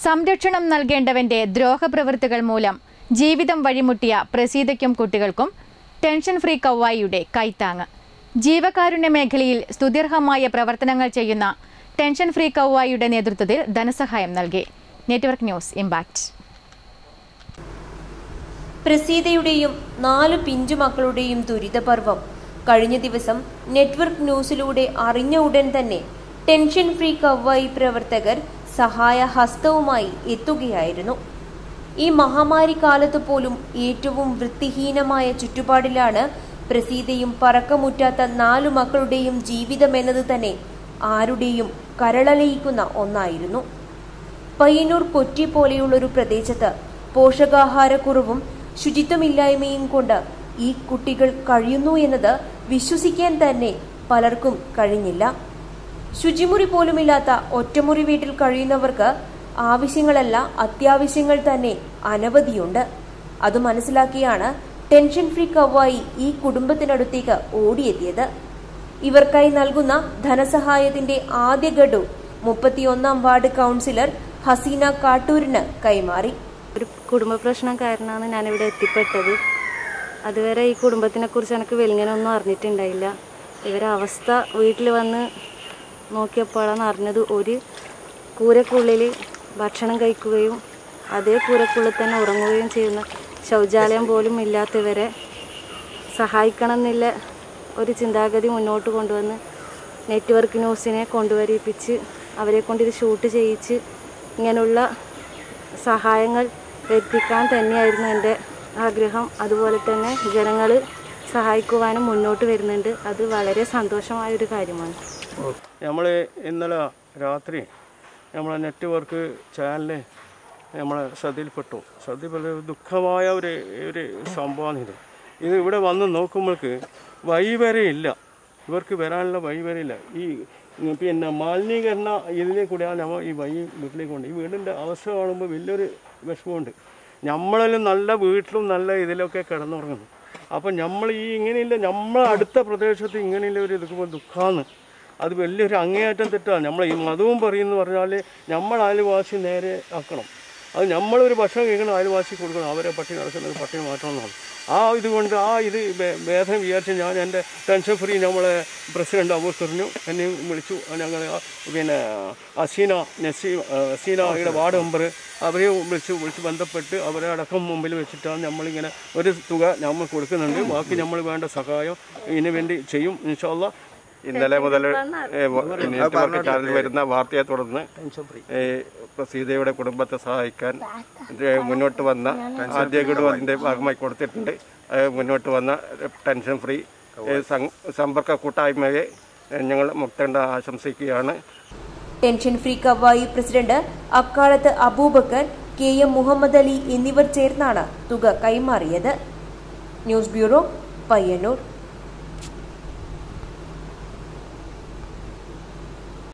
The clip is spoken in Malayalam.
സംരക്ഷണം നൽകേണ്ടവന്റെ ദ്രോഹപ്രവൃത്തികൾ മൂലം ജീവിതം വഴിമുട്ടിയ പ്രസീതയ്ക്കും കുട്ടികൾക്കും ടെൻഷൻ ഫ്രീ കൗവായിയുടെ കൈത്താങ്ങ് ജീവകാരുണ്യ മേഖലയിൽ സ്തുത്യർഹമായ പ്രവർത്തനങ്ങൾ ചെയ്യുന്ന ടെൻഷൻ ഫ്രീ കൗവായിയുടെ നേതൃത്വത്തിൽ ധനസഹായം നൽകി നെറ്റ്വർക്ക് ന്യൂസ് ഇമ്പാക്ട് പ്രസീതയുടെയും നാലു പിഞ്ചുമക്കളുടെയും ദുരിതപർവം കഴിഞ്ഞ ദിവസം നെറ്റ്വർക്ക് ന്യൂസിലൂടെ അറിഞ്ഞ ഉടൻ തന്നെ ടെൻഷൻ ഫ്രീ കവ്വായി പ്രവർത്തകർ സഹായ ഹസ്തവുമായി എത്തുകയായിരുന്നു ഈ മഹാമാരി കാലത്ത് പോലും ഏറ്റവും വൃത്തിഹീനമായ ചുറ്റുപാടിലാണ് പ്രസീതയും പറക്കമുറ്റാത്ത നാലു മക്കളുടെയും ജീവിതമെന്നത് തന്നെ ആരുടെയും കരളലയിക്കുന്ന ഒന്നായിരുന്നു പയ്യന്നൂർ കൊച്ചി പോലെയുള്ളൊരു പ്രദേശത്ത് പോഷകാഹാരക്കുറവും ശുചിത്വമില്ലായ്മയും കൊണ്ട് ഈ കുട്ടികൾ കഴിയുന്നു എന്നത് വിശ്വസിക്കാൻ തന്നെ പലർക്കും കഴിഞ്ഞില്ല ശുചിമുറി പോലുമില്ലാത്ത ഒറ്റമുറി വീട്ടിൽ കഴിയുന്നവർക്ക് ആവശ്യങ്ങളല്ല അത്യാവശ്യങ്ങൾ തന്നെ അനവധിയുണ്ട് അത് മനസ്സിലാക്കിയാണ് ടെൻഷൻ ഫ്രീ കവായി ഈ കുടുംബത്തിനടുത്തേക്ക് ഓടിയെത്തിയത് ഇവർക്കായി നൽകുന്ന ധനസഹായത്തിന്റെ ആദ്യ ഗഡു മുപ്പത്തിയൊന്നാം വാർഡ് കൗൺസിലർ ഹസീന കാട്ടൂരിന് കൈമാറി ഒരു കുടുംബ പ്രശ്നം കാരണമാണ് ഞാനിവിടെ എത്തിപ്പെട്ടത് അതുവരെ ഈ കുടുംബത്തിനെ കുറിച്ച് എനിക്ക് വെളിങ്ങനൊന്നും അറിഞ്ഞിട്ടുണ്ടായില്ല ഇവരെ അവസ്ഥ വീട്ടിൽ വന്ന് നോക്കിയപ്പോഴാണ് അറിഞ്ഞത് ഒരു കൂരക്കുള്ളിൽ ഭക്ഷണം കഴിക്കുകയും അതേ കൂരക്കുള്ളിൽ തന്നെ ഉറങ്ങുകയും ചെയ്യുന്ന ശൗചാലയം പോലും ഇല്ലാത്തവരെ സഹായിക്കണം എന്നുള്ള ഒരു ചിന്താഗതി മുന്നോട്ട് കൊണ്ടുവന്ന് നെറ്റ്വർക്ക് ന്യൂസിനെ കൊണ്ടുവരിപ്പിച്ച് അവരെ കൊണ്ട് ഇത് ഷൂട്ട് ചെയ്യിച്ച് ഇങ്ങനെയുള്ള സഹായങ്ങൾ എത്തിക്കാൻ തന്നെയായിരുന്നു എൻ്റെ ആഗ്രഹം അതുപോലെ തന്നെ ജനങ്ങൾ സഹായിക്കുവാനും മുന്നോട്ട് വരുന്നുണ്ട് അത് വളരെ സന്തോഷമായ ഒരു കാര്യമാണ് നമ്മൾ ഇന്നലെ രാത്രി നമ്മളെ നെറ്റ്വർക്ക് ചാനൽ നമ്മളെ ശ്രദ്ധയിൽപ്പെട്ടു ശ്രദ്ധയിൽപ്പെട്ട ദുഃഖമായ ഒരു ഒരു സംഭവമാണ് ഇത് ഇത് ഇവിടെ വന്ന് നോക്കുമ്പോൾക്ക് വഴി വരെ ഇല്ല ഇവർക്ക് വരാനുള്ള വഴി വരെ ഇല്ല ഈ ഉം, പിന്നെ മാലിന്യീകരണ ഇതിനെ കൂടെയാണ് നമ്മൾ ഈ വഴി വീട്ടിലേക്ക് കൊണ്ട് ഈ വീടിൻ്റെ അവസ്ഥ കാണുമ്പോൾ വലിയൊരു വിഷമമുണ്ട് നമ്മളെല്ലാം നല്ല വീട്ടിലും നല്ല ഇതിലൊക്കെ കിടന്നുറങ്ങുന്നു അപ്പം നമ്മൾ ഈ ഇങ്ങനെയില്ല നമ്മളെ അടുത്ത പ്രദേശത്ത് ഇങ്ങനെയുള്ള ഒരു ഇതുമ്പോൾ ദുഃഖമാണ് അത് വലിയൊരു അങ്ങേയറ്റം തെറ്റാണ് നമ്മൾ ഈ മതവും പറയുന്നു പറഞ്ഞാൽ നമ്മൾ അയൽവാസി നേരെ ആക്കണം അത് നമ്മളൊരു ഭക്ഷണം കഴിക്കണം അയൽവാസി കൊടുക്കണം അവരെ പട്ടി നടക്കുന്നത് പട്ടി മാറ്റണം എന്നാണ് ആ ഇതുകൊണ്ട് ആ ഇത് വേ- വേദന വിചാരിച്ച് ഞാൻ എൻ്റെ ടെൻഷൻ ഫ്രീ നമ്മളെ പ്രസിഡന്റ് അബൂസറിനു എന്നെയും വിളിച്ചു ഞങ്ങൾ പിന്നെ അസീന നസീം അസീനയുടെ വാർഡ് മെമ്പർ അവരെയും വിളിച്ച് വിളിച്ച് ബന്ധപ്പെട്ട് അവരെ അടക്കം മുമ്പിൽ വെച്ചിട്ടാണ് നമ്മളിങ്ങനെ ഒരു തുക നമ്മൾ കൊടുക്കുന്നുണ്ട് ബാക്കി നമ്മൾ വേണ്ട സഹായം ഇതിനു വേണ്ടി ചെയ്യും ഇൻഷാല്ല ഇന്നലെ മുതൽ നെറ്റ്വർക്ക് ചാനലിൽ വരുന്ന വാർത്തയെ തുടർന്ന് ഏ, സീതയുടെ കുടുംബത്തെ സഹായിക്കാൻ ഇത് മുന്നോട്ട് വന്ന ആദ്യ ഗഡു അതിന്റെ ഭാഗമായി കൊടുത്തിട്ടുണ്ട് അത് മുന്നോട്ട് വന്ന ടെൻഷൻ ഫ്രീ ഏ, സം- സമ്പർക്ക കൂട്ടായ്മയെ ഞങ്ങൾ മുക്തണ്ട ആശംസിക്കുകയാണ് ടെൻഷൻ ഫ്രീ കവായി പ്രസിഡന്റ് അക്കാലത്ത് അബൂബക്കർ കെ എം മുഹമ്മദ് അലി എന്നിവർ ചേർന്നാണ് തുക കൈമാറിയത് ന്യൂസ് ബ്യൂറോ പയ്യന്നൂർ